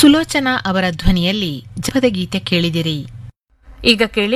ಸುಲೋಚನಾ ಅವರ ಧ್ವನಿಯಲ್ಲಿ ಜಪದ ಗೀತೆ ಕೇಳಿದಿರಿ ಈಗ ಕೇಳಿ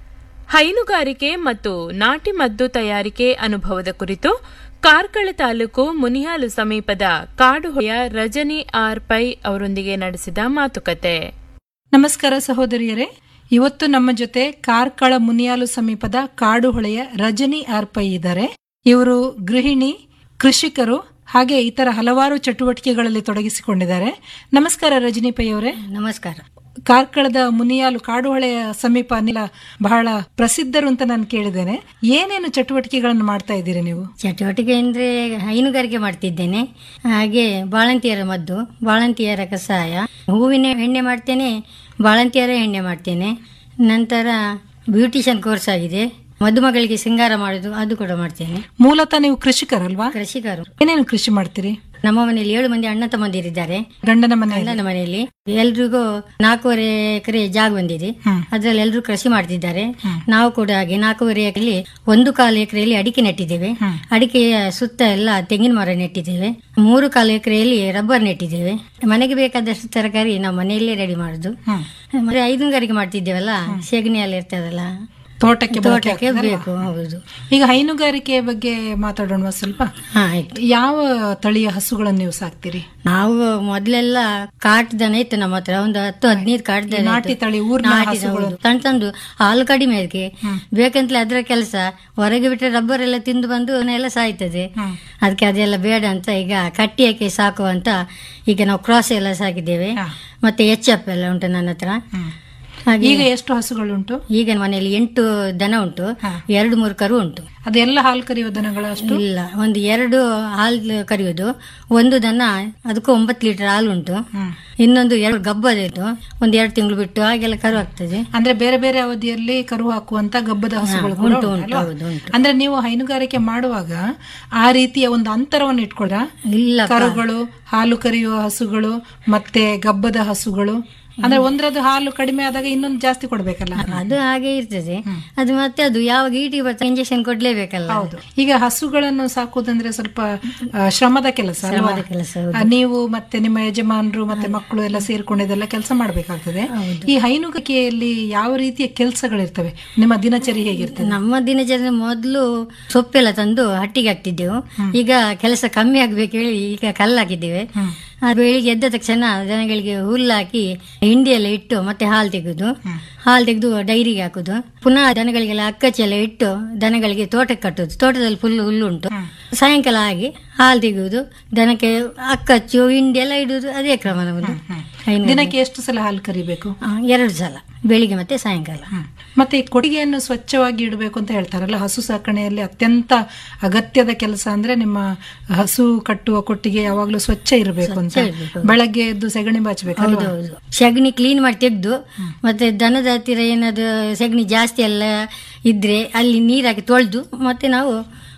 ಹೈನುಗಾರಿಕೆ ಮತ್ತು ನಾಟಿ ಮದ್ದು ತಯಾರಿಕೆ ಅನುಭವದ ಕುರಿತು ಕಾರ್ಕಳ ತಾಲೂಕು ಮುನಿಯಾಲು ಸಮೀಪದ ಕಾಡುಹೊಳೆಯ ರಜನಿ ಆರ್ ಪೈ ಅವರೊಂದಿಗೆ ನಡೆಸಿದ ಮಾತುಕತೆ ನಮಸ್ಕಾರ ಸಹೋದರಿಯರೇ ಇವತ್ತು ನಮ್ಮ ಜೊತೆ ಕಾರ್ಕಳ ಮುನಿಯಾಲು ಸಮೀಪದ ಕಾಡುಹೊಳೆಯ ರಜನಿ ಆರ್ ಪೈ ಇದ್ದಾರೆ ಇವರು ಗೃಹಿಣಿ ಕೃಷಿಕರು ಹಾಗೆ ಇತರ ಹಲವಾರು ಚಟುವಟಿಕೆಗಳಲ್ಲಿ ತೊಡಗಿಸಿಕೊಂಡಿದ್ದಾರೆ ನಮಸ್ಕಾರ ರಜನಿ ಪೈ ಅವರೇ ನಮಸ್ಕಾರ ಕಾರ್ಕಳದ ಮುನಿಯಾಲು ಕಾಡುಹೊಳೆಯ ಸಮೀಪ ನಿಲ ಬಹಳ ಪ್ರಸಿದ್ಧರು ಅಂತ ನಾನು ಕೇಳಿದ್ದೇನೆ ಏನೇನು ಚಟುವಟಿಕೆಗಳನ್ನು ಮಾಡ್ತಾ ಇದ್ದೀರಿ ನೀವು ಚಟುವಟಿಕೆ ಅಂದರೆ ಹೈನುಗಾರಿಕೆ ಮಾಡ್ತಿದ್ದೇನೆ ಹಾಗೆ ಬಾಳಂತಿಯರ ಮದ್ದು ಬಾಳಂತಿಯರ ಕಷಾಯ ಹೂವಿನ ಎಣ್ಣೆ ಮಾಡ್ತೇನೆ ಬಾಳಂತಿಯರ ಎಣ್ಣೆ ಮಾಡ್ತೇನೆ ನಂತರ ಬ್ಯೂಟಿಷಿಯನ್ ಕೋರ್ಸ್ ಆಗಿದೆ ಮದುಮಗಳಿಗೆ ಶೃಂಗಾರ ಮಾಡೋದು ಅದು ಕೂಡ ಮಾಡ್ತೇನೆ ಮೂಲತಃ ನೀವು ಕೃಷಿಕರಲ್ವಾ ಕೃಷಿಕರು ಏನೇನು ಕೃಷಿ ಮಾಡ್ತೀರಿ ನಮ್ಮ ಮನೆಯಲ್ಲಿ ಏಳು ಮಂದಿ ಅಣ್ಣ ತಮ್ಮಂದಿರಿದ್ದಾರೆ ಗಂಡನ ಮನೆ ಗಂಡನ ಮನೆಯಲ್ಲಿ ಎಲ್ರಿಗೂ ನಾಲ್ಕೂವರೆ ಎಕರೆ ಜಾಗ ಬಂದಿದೆ ಹ್ಮ್. ಅದ್ರಲ್ಲಿ ಎಲ್ರು ಕೃಷಿ ಮಾಡ್ತಿದ್ದಾರೆ ನಾವು ಕೂಡ ಹಾಗೆ ನಾಲ್ಕೂವರೆ ಎಕರೆಯಲ್ಲಿ ಒಂದು ಕಾಲು ಎಕರೆಯಲ್ಲಿ ಅಡಿಕೆ ನೆಟ್ಟಿದ್ದೇವೆ ಅಡಿಕೆಯ ಸುತ್ತ ಎಲ್ಲ ತೆಂಗಿನ ಮರ ನೆಟ್ಟಿದ್ದೇವೆ ಮೂರು ಕಾಲು ಎಕರೆಯಲ್ಲಿ ರಬ್ಬರ್ ನೆಟ್ಟಿದ್ದೇವೆ ಮನೆಗೆ ಬೇಕಾದಷ್ಟು ತರಕಾರಿ ನಾವು ಮನೆಯಲ್ಲೇ ರೆಡಿ ಮಾಡುದು ಹ್ಮ್. ಮತ್ತೆ ಹೈನುಗಾರಿಕೆ ಮಾಡ್ತಿದ್ದೇವಲ್ಲ ಸೆಗಣಿ ಎಲ್ಲ ಇರ್ತದಲ್ಲ ತೋಟಕ್ಕೆ ಬಳಕೆ ತೋಟಕ್ಕೆ ಆಗ್ತದಲ್ವಾ? ಬೇಕು ಹೌದು ಈಗ ಹೈನುಗಾರಿಕೆ ಬಗ್ಗೆ ಮಾತಾಡೋಣ ಸ್ವಲ್ಪ ಹಾ ಆಯ್ತು ಯಾವ ತಳಿಯ ಹಸುಗಳನ್ನು ನೀವು ಸಾಕ್ತೀರಿ ನಾವು ಮೊದ್ಲೆಲ್ಲ ಕಾಟ್ ದನ ಇತ್ತು ನಮ್ಮ ಹತ್ರ ಒಂದು ಹತ್ತು ಹದಿನೈದು ಕಾಟ್ ದನ ಇತ್ತು. ನಾಟಿ ತಳಿ, ಊರ್ನ ನಾಟಿ ಹಸುಗಳು. ಹೌದು. ಸಣ್ಣ ಸಣ್ಣದು ಹಾಲು ಕಡಿಮೆ ಅದಕ್ಕೆ ಬೇಕಂತಲೇ ಅದರ ಕೆಲಸ ಹೊರಗೆ ಬಿಟ್ಟರೆ ರಬ್ಬರ್ ಎಲ್ಲ ತಿಂದು ಬಂದು ಎಲ್ಲ ಸಾಯ್ತದೆ ಅದಕ್ಕೆ ಅದೆಲ್ಲ ಬೇಡ ಅಂತ ಈಗ ಕಟ್ಟಿಯಕ್ಕೆ ಸಾಕು ಅಂತ ಈಗ ನಾವು ಕ್ರಾಸ್ ಎಲ್ಲ ಸಾಕಿದ್ದೇವೆ ಹಾ. ಮತ್ತೆ ಎಚ್ ಎಫ್ ಎಲ್ಲ ಉಂಟು ನನ್ನ ಹತ್ರ ಹಾಗೆ ಈಗ ಎಷ್ಟು ಹಸುಗಳುಂಟು ಈಗ ಮನೆಯಲ್ಲಿ ಎಂಟು ದನ ಉಂಟು ಎರಡು ಮೂರು ಕರು ಉಂಟು ಅದೆಲ್ಲ ಹಾಲು ಕರೆಯುವ ದನಗಳ ಅಷ್ಟು ಇಲ್ಲ ಒಂದು ಎರಡು ಹಾಲು ಕರೆಯೋದು ಒಂದು ದನ ಅದಕ್ಕೂ ಒಂಬತ್ತು ಲೀಟರ್ ಹಾಲು ಉಂಟು ಇನ್ನೊಂದು ಎರಡು ಗಬ್ಬದಿತ್ತು ಒಂದು ಎರಡು ತಿಂಗಳು ಬಿಟ್ಟು ಹಾಗೆಲ್ಲ ಕರು ಆಗ್ತದೆ ಅಂದ್ರೆ ಬೇರೆ ಬೇರೆ ಅವಧಿಯಲ್ಲಿ ಕರು ಹಾಕುವಂತ ಗಬ್ಬದ ಹಸುಗಳು ಕೂಡ ಉಂಟು, ಉಂಟು, ಉಂಟು, ಅಲ್ವಾ? ಹೌದು, ಉಂಟು. ಅಂದ್ರೆ ನೀವು ಹೈನುಗಾರಿಕೆ ಮಾಡುವಾಗ ಆ ರೀತಿಯ ಒಂದು ಅಂತರವನ್ನು ಇಟ್ಕೊಳ್ರ ಇಲ್ಲ ಕರುಗಳು ಹಾಲು ಕರೆಯುವ ಹಸುಗಳು ಮತ್ತೆ ಗಬ್ಬದ ಹಸುಗಳು ಅಂದ್ರೆ ಒಂದ್ರದ್ದು ಹಾಲು ಕಡಿಮೆ ಆದಾಗ ಇನ್ನೊಂದು ಜಾಸ್ತಿ ಕೊಡ್ಬೇಕಲ್ಲ ಅದು ಹಾಗೆ ಇರ್ತದೆ ಅದು ಮತ್ತೆ ಅದು ಯಾವಾಗ ಈಟಿಗೆ ಬರ್ತದೆ ಇಂಜೆಕ್ಷನ್ ಕೊಡ್ಲೇಬೇಕಲ್ಲ ಹೌದು ಈಗ ಹಸುಗಳನ್ನು ಸಾಕುವುದಂದ್ರೆ ಸ್ವಲ್ಪ ಆ, ಶ್ರಮದ ಕೆಲಸ ಅಲ್ವಾ? ಶ್ರಮದ ಕೆಲಸ, ಹೌದು. ಆ, ನೀವು ಮತ್ತೆ ನಿಮ್ಮ ಯಜಮಾನರು ಮತ್ತೆ ಮಕ್ಕಳು ಎಲ್ಲ ಸೇರ್ಕೊಂಡು ಇದೆಲ್ಲ ಕೆಲಸ ಮಾಡ್ಬೇಕಾಗ್ತದೆ ಈ ಹೈನುಗಾರಿಕೆಯಲ್ಲಿ ಯಾವ ರೀತಿಯ ಕೆಲಸಗಳಿರ್ತವೆ ನಿಮ್ಮ ದಿನಚರಿ ಹೇಗಿರ್ತದೆ ನಮ್ಮ ದಿನಚರಿ ಮೊದಲು ಸೊಪ್ಪೆಲ್ಲ ತಂದು ಹಟ್ಟಿಗೆ ಹಾಕ್ತಿದ್ದೆವು ಈಗ ಕೆಲಸ ಕಮ್ಮಿ ಆಗ್ಬೇಕು ಹೇಳಿ ಈಗ ಕಲ್ಲು ಹಾಕಿದ್ದೇವೆ ಆ ಬೆಳಿಗ್ಗೆ ಎದ್ದ ತಕ್ಷಣ ದನಗಳಿಗೆ ಹುಲ್ಲು ಹಾಕಿ ಹಿಂಡಿ ಎಲ್ಲ ಇಟ್ಟು ಮತ್ತೆ ಹಾಲು ತೆಗೆದು ಹಾಲು ತೆಗೆದು ಡೈರಿಗೆ ಹಾಕುದು ಪುನಃ ದನಗಳಿಗೆಲ್ಲ ಅಕ್ಕಚ್ಚಿ ಎಲ್ಲ ಇಟ್ಟು ದನಗಳಿಗೆ ತೋಟಕ್ಕೆ ಕಟ್ಟುದು ತೋಟದಲ್ಲಿ ಫುಲ್ ಹುಲ್ಲು ಉಂಟು ಸಾಯಂಕಾಲ ಆಗಿ ಹಾಲು ತೆಗೆಯುವುದು ದನಕ್ಕೆ ಅಕ್ಕಚ್ಚು ಹಿಂಡಿ ಎಲ್ಲ ಇಡುವುದು ಅದೇ ಕ್ರಮ ನಮ್ಮದು ಹೈನು- ದಿನಕ್ಕೆ ಎಷ್ಟು ಸಲ ಹಾಲು ಕರಿಬೇಕು ಆ, ಎರಡು ಸಲ ಬೆಳಿಗ್ಗೆ ಮತ್ತೆ ಸಾಯಂಕಾಲ ಮತ್ತೆ ಈ ಕೊಟ್ಟಿಗೆಯನ್ನು ಸ್ವಚ್ಛವಾಗಿ ಇಡಬೇಕು ಅಂತ ಹೇಳ್ತಾರಲ್ಲ ಹಸು ಸಾಕಣೆಯಲ್ಲಿ ಅತ್ಯಂತ ಅಗತ್ಯದ ಕೆಲಸ ಅಂದ್ರೆ ನಿಮ್ಮ ಹಸು ಕಟ್ಟುವ ಕೊಟ್ಟಿಗೆ ಯಾವಾಗ್ಲೂ ಸ್ವಚ್ಛ ಇರಬೇಕು ಅಂತ ಬೆಳಗ್ಗೆ ಎದ್ದು ಸೆಗಣಿ ಬಾಚಬೇಕಲ್ವಾ ಹೌದು ಸಗಣಿ ಕ್ಲೀನ್ ಮಾಡಿ ತೆಗೆದು ಮತ್ತೆ ದನದ ಹತ್ತಿರ ಏನಾದ್ರು ಸಗಣಿ ಜಾಸ್ತಿ ಎಲ್ಲ ಇದ್ರೆ ಅಲ್ಲಿ ನೀರು ಹಾಕಿ ತೊಳೆದು ಮತ್ತೆ ನಾವು